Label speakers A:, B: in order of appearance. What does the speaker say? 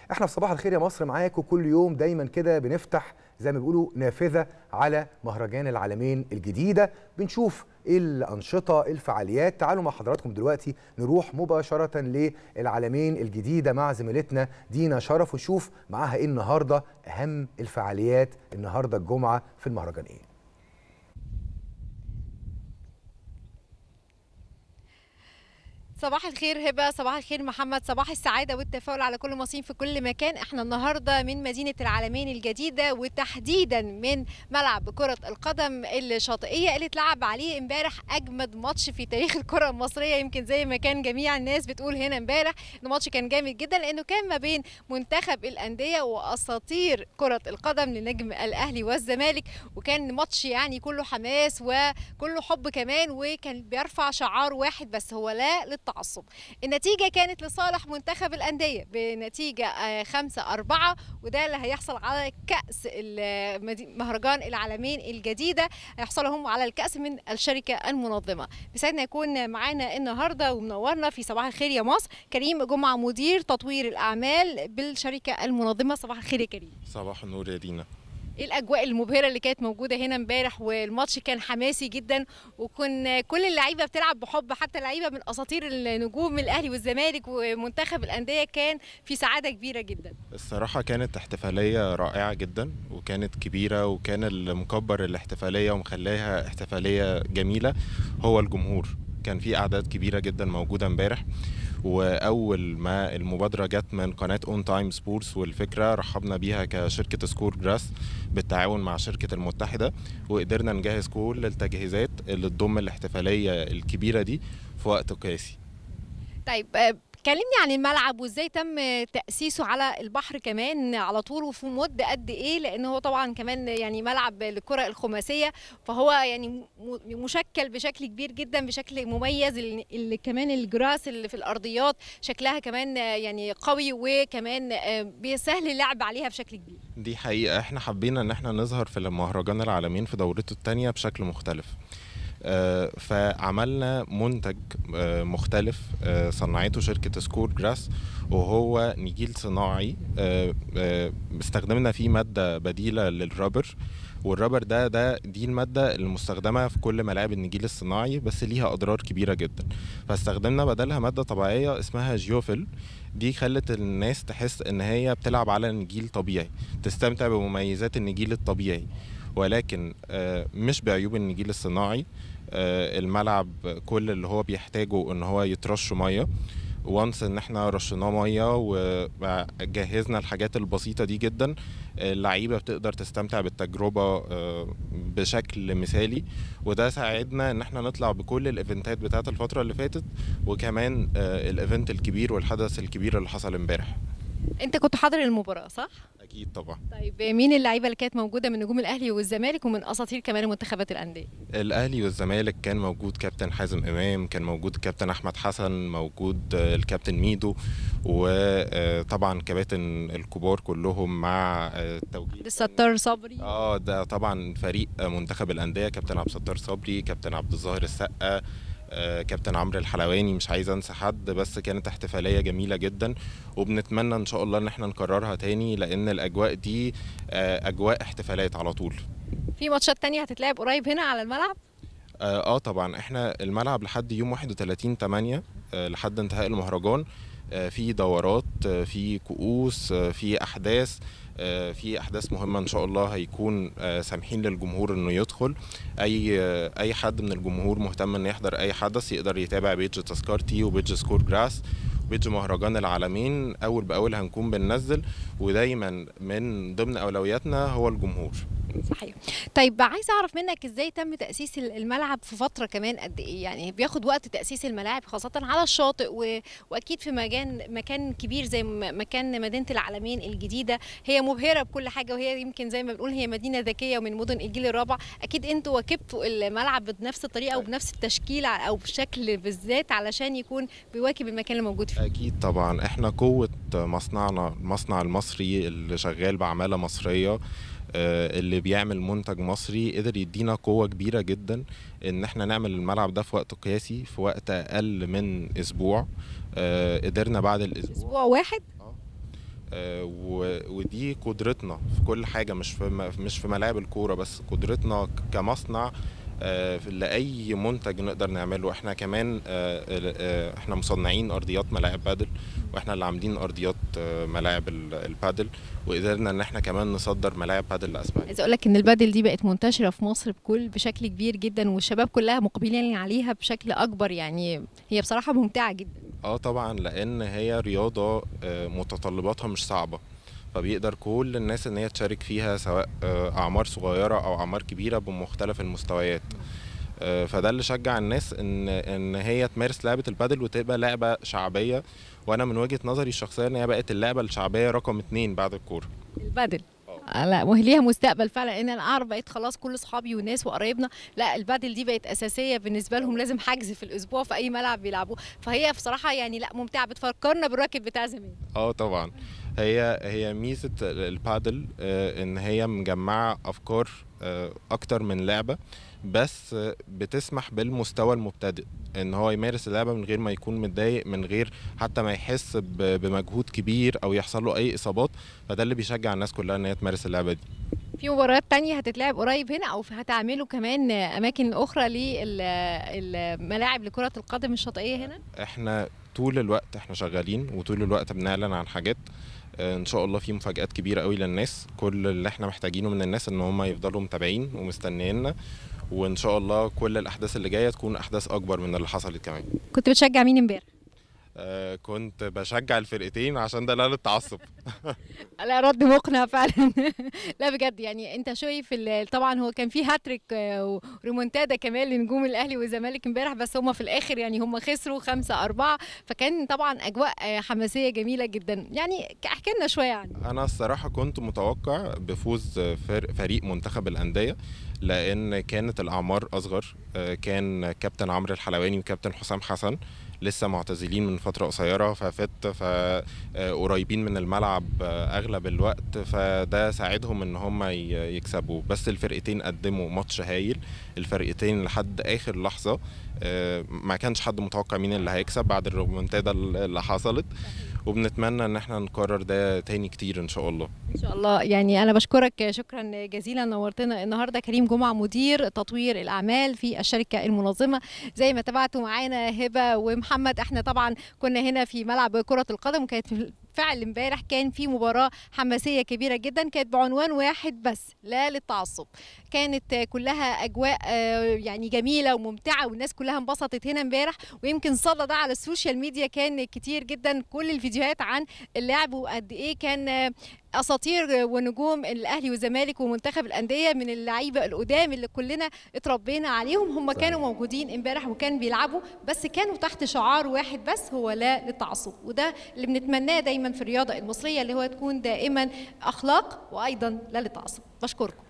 A: احنا في صباح الخير يا مصر معاكم كل يوم دايما كده بنفتح زي ما بيقولوا نافذه على مهرجان العالمين الجديده بنشوف ايه الانشطه ايه الفعاليات تعالوا مع حضراتكم دلوقتي نروح مباشره للعالمين الجديده مع زميلتنا دينا شرف ونشوف معاها ايه النهارده اهم الفعاليات النهارده الجمعه في المهرجان ايه
B: صباح الخير هبه صباح الخير محمد صباح السعاده والتفاؤل على كل مصريين في كل مكان احنا النهارده من مدينه العالمين الجديده وتحديدا من ملعب كره القدم الشاطئيه اللي اتلعب عليه امبارح اجمد ماتش في تاريخ الكره المصريه يمكن زي ما كان جميع الناس بتقول هنا امبارح الماتش كان جامد جدا لانه كان ما بين منتخب الانديه واساطير كره القدم لنجم الاهلي والزمالك وكان ماتش يعني كله حماس وكله حب كمان وكان بيرفع شعار واحد بس هو لا التعصب النتيجة كانت لصالح منتخب الأندية بنتيجة 5 4 وده اللي هيحصل على كأس مهرجان العالمين الجديدة هيحصلوا هم على الكأس من الشركة المنظمة بسعدنا يكون معانا النهاردة ومنورنا في صباح الخير يا مصر كريم جمعة مدير تطوير الأعمال بالشركة المنظمة صباح الخير يا كريم
C: صباح النور يا دينا
B: ايه الاجواء المبهره اللي كانت موجوده هنا امبارح والماتش كان حماسي جدا وكن كل اللعيبه بتلعب بحب حتى لعيبه من اساطير النجوم الاهلي والزمالك ومنتخب الانديه كان في سعاده كبيره جدا
C: الصراحه كانت احتفاليه رائعه جدا وكانت كبيره وكان المكبر الاحتفاليه ومخليها احتفاليه جميله هو الجمهور كان في اعداد كبيره جدا موجوده امبارح واول ما المبادره جت من قناه اون تايم سبورتس والفكره رحبنا بيها كشركه سكور جراس بالتعاون مع شركه المتحده وقدرنا نجهز كل التجهيزات اللي تضم الاحتفاليه الكبيره دي في وقت قياسي
B: طيب كلمني عن الملعب وازاي تم تاسيسه على البحر كمان على طول وفي مده قد ايه لان هو طبعا كمان يعني ملعب للكره الخماسيه فهو يعني مشكل بشكل كبير جدا بشكل مميز اللي كمان الجراس اللي في الارضيات شكلها كمان يعني قوي وكمان بيسهل اللعب عليها بشكل كبير
C: دي حقيقه احنا حبينا ان احنا نظهر في المهرجان العالمين في دورته الثانيه بشكل مختلف فعملنا منتج مختلف صنعته شركة سكور جراس وهو نجيل صناعي استخدمنا فيه مادة بديلة للرابر والرابر ده ده دي المادة المستخدمة في كل ملاعب النجيل الصناعي بس ليها أضرار كبيرة جدا فاستخدمنا بدلها مادة طبيعية اسمها جيوفيل دي خلت الناس تحس إن هي بتلعب على نجيل طبيعي تستمتع بمميزات النجيل الطبيعي ولكن مش بعيوب النجيل الصناعي الملعب كل اللي هو بيحتاجه ان هو يترش ميه وانس ان احنا رشيناه ميه وجهزنا الحاجات البسيطه دي جدا اللعيبه بتقدر تستمتع بالتجربه بشكل مثالي وده ساعدنا ان احنا نطلع بكل الايفنتات بتاعه الفتره اللي فاتت وكمان الايفنت الكبير والحدث الكبير اللي حصل امبارح
B: انت كنت حاضر المباراه صح
C: اكيد طبعا
B: طيب مين اللعيبه اللي كانت موجوده من نجوم الاهلي والزمالك ومن اساطير كمان منتخبات الانديه
C: الاهلي والزمالك كان موجود كابتن حازم امام كان موجود كابتن احمد حسن موجود الكابتن ميدو وطبعا كباتن الكبار كلهم مع
B: التوجيه الستار صبري
C: اه ده طبعا فريق منتخب الانديه كابتن عبد الستار صبري كابتن عبد الظاهر السقا كابتن عمرو الحلواني مش عايز انسى حد بس كانت احتفاليه جميله جدا وبنتمنى ان شاء الله ان احنا نكررها تاني لان الاجواء دي اجواء احتفالات على طول
B: في ماتشات تانية هتتلعب قريب هنا على الملعب
C: اه, آه طبعا احنا الملعب لحد يوم 31 8 آه لحد انتهاء المهرجان آه في دورات آه في كؤوس آه في احداث في احداث مهمه ان شاء الله هيكون سامحين للجمهور انه يدخل اي اي حد من الجمهور مهتم انه يحضر اي حدث يقدر يتابع بيج تذكرتي وبيج سكور جراس بيج مهرجان العالمين اول باول هنكون بننزل ودايما من ضمن اولوياتنا هو الجمهور
B: صحيح طيب عايزه اعرف منك ازاي تم تاسيس الملعب في فتره كمان قد ايه يعني بياخد وقت تاسيس الملاعب خاصه على الشاطئ و... واكيد في مكان مكان كبير زي مكان مدينه العالمين الجديده هي مبهره بكل حاجه وهي يمكن زي ما بنقول هي مدينه ذكيه ومن مدن الجيل الرابع اكيد انتوا واكبتوا الملعب بنفس الطريقه وبنفس التشكيل او بشكل بالذات علشان يكون بيواكب المكان اللي موجود فيه
C: اكيد طبعا احنا قوه مصنعنا المصنع المصري اللي شغال بعماله مصريه اللي بيعمل منتج مصري قدر يدينا قوة كبيرة جدا ان احنا نعمل الملعب ده في وقت قياسي في وقت اقل من اسبوع قدرنا بعد الاسبوع
B: اسبوع واحد
C: آه، و- ودي قدرتنا في كل حاجه مش في م- مش في ملاعب الكوره بس قدرتنا ك- كمصنع آه، في- لاي منتج نقدر نعمله احنا كمان آه، ال- آه، احنا مصنعين ارضيات ملاعب بادل واحنا اللي عاملين ارضيات آه، ملاعب ال- البادل وقدرنا ان احنا كمان نصدر ملاعب بادل لاسبانيا
B: عايزه اقول لك ان البادل دي بقت منتشره في مصر بكل بشكل كبير جدا والشباب كلها مقبلين عليها بشكل اكبر يعني هي بصراحه ممتعه جدا
C: اه طبعا لان هي رياضه آه، متطلباتها مش صعبه فبيقدر كل الناس ان هي تشارك فيها سواء آه، اعمار صغيره او اعمار كبيره بمختلف المستويات آه، فده اللي شجع الناس ان ان هي تمارس لعبه البادل وتبقى لعبه شعبيه وانا من وجهه نظري الشخصيه ان هي بقت اللعبه الشعبيه رقم اتنين بعد الكوره
B: البادل آه، لا وهي ليها مستقبل فعلا ان انا اعرف بقيت خلاص كل اصحابي وناس وقرايبنا لا البادل دي بقت اساسيه بالنسبه لهم لازم حجز في الاسبوع في اي ملعب بيلعبوه فهي بصراحه يعني لا ممتعه بتفكرنا بالراكت بتاع زمان
C: اه طبعا هي هي ميزه ال- البادل آه، ان هي مجمعه افكار آه، اكتر من لعبه بس آه، بتسمح بالمستوى المبتدئ ان هو يمارس اللعبه من غير ما يكون متضايق من غير حتى ما يحس ب- بمجهود كبير او يحصل له اي اصابات فده اللي بيشجع الناس كلها ان هي تمارس اللعبه دي
B: في مباريات تانية هتتلعب قريب هنا او هتعملوا كمان اماكن اخرى للملاعب لكره القدم الشاطئيه هنا
C: احنا طول الوقت احنا شغالين وطول الوقت بنعلن عن حاجات آه، ان شاء الله في مفاجآت كبيره قوي للناس كل اللي احنا محتاجينه من الناس ان هم يفضلوا متابعين ومستنيينا وان شاء الله كل الاحداث اللي جايه تكون احداث اكبر من اللي حصلت كمان
B: كنت بتشجع مين امبارح
C: آه، كنت بشجع الفرقتين عشان ده لا للتعصب
B: لا رد مقنع فعلا لا بجد يعني انت شايف ال- طبعا هو كان في هاتريك آه، وريمونتادا كمان لنجوم الاهلي والزمالك امبارح بس هم في الاخر يعني هم خسروا خمسة أربعة فكان طبعا اجواء آه، حماسيه جميله جدا يعني احكي لنا شويه عنه
C: انا الصراحه كنت متوقع بفوز فر- فريق منتخب الانديه لان كانت الاعمار اصغر آه، كان كابتن عمرو الحلواني وكابتن حسام حسن لسه معتزلين من فتره قصيره ففت فقريبين من الملعب آه، اغلب الوقت فده ساعدهم ان هم ي- يكسبوا بس الفرقتين قدموا ماتش هايل الفرقتين لحد اخر لحظه آه، ما كانش حد متوقع مين اللي هيكسب بعد الريمونتادا اللي حصلت وبنتمنى ان احنا نكرر ده تاني كتير ان شاء الله
B: ان شاء الله يعني انا بشكرك شكرا جزيلا نورتنا النهارده كريم جمعه مدير تطوير الاعمال في الشركه المنظمه زي ما تابعتوا معانا هبه ومحمد احنا طبعا كنا هنا في ملعب كره القدم وكانت فعل امبارح كان في مباراه حماسيه كبيره جدا كانت بعنوان واحد بس لا للتعصب كانت كلها اجواء آه، يعني جميله وممتعه والناس كلها انبسطت هنا امبارح ويمكن صدى ده على السوشيال ميديا كان كتير جدا كل الفيديوهات عن اللعب وقد ايه كان آه، اساطير ونجوم الاهلي والزمالك ومنتخب الانديه من اللعيبه القدام اللي كلنا اتربينا عليهم هم كانوا موجودين امبارح وكانوا بيلعبوا بس كانوا تحت شعار واحد بس هو لا للتعصب وده اللي بنتمناه دايما في الرياضه المصريه اللي هو تكون دائما اخلاق وايضا لا للتعصب بشكركم